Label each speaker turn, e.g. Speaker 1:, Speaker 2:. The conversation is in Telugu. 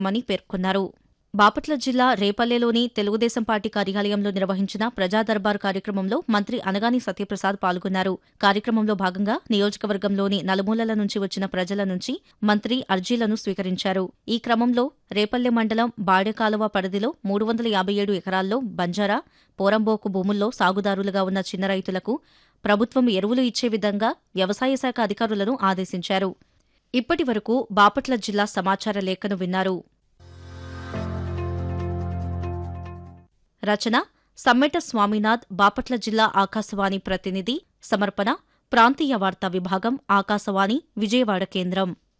Speaker 1: మని పేర్కొన్నారు బాపట్ల జిల్లా రేపల్లెలోని తెలుగుదేశం పార్టీ కార్యాలయంలో నిర్వహించిన ప్రజా దర్బార్ కార్యక్రమంలో మంత్రి అనగాని సత్యప్రసాద్ పాల్గొన్నారు కార్యక్రమంలో భాగంగా నియోజకవర్గంలోని నలుమూలల నుంచి వచ్చిన ప్రజల నుంచి మంత్రి అర్జీలను స్వీకరించారు ఈ క్రమంలో రేపల్లె మండలం బాడెకాలువ పరిధిలో మూడు వందల యాభై ఏడు ఎకరాల్లో బంజారా పోరంబోకు భూముల్లో సాగుదారులుగా ఉన్న చిన్న రైతులకు ప్రభుత్వం ఎరువులు ఇచ్చే విధంగా వ్యవసాయ శాఖ అధికారులను ఆదేశించారు ఇప్పటి వరకు బాపట్ల జిల్లా సమాచార లేఖను విన్నారు రచన సమ్మెట స్వామినాథ్ బాపట్ల జిల్లా ఆకాశవాణి ప్రతినిధి సమర్పణ ప్రాంతీయ వార్తా విభాగం ఆకాశవాణి విజయవాడ కేంద్రం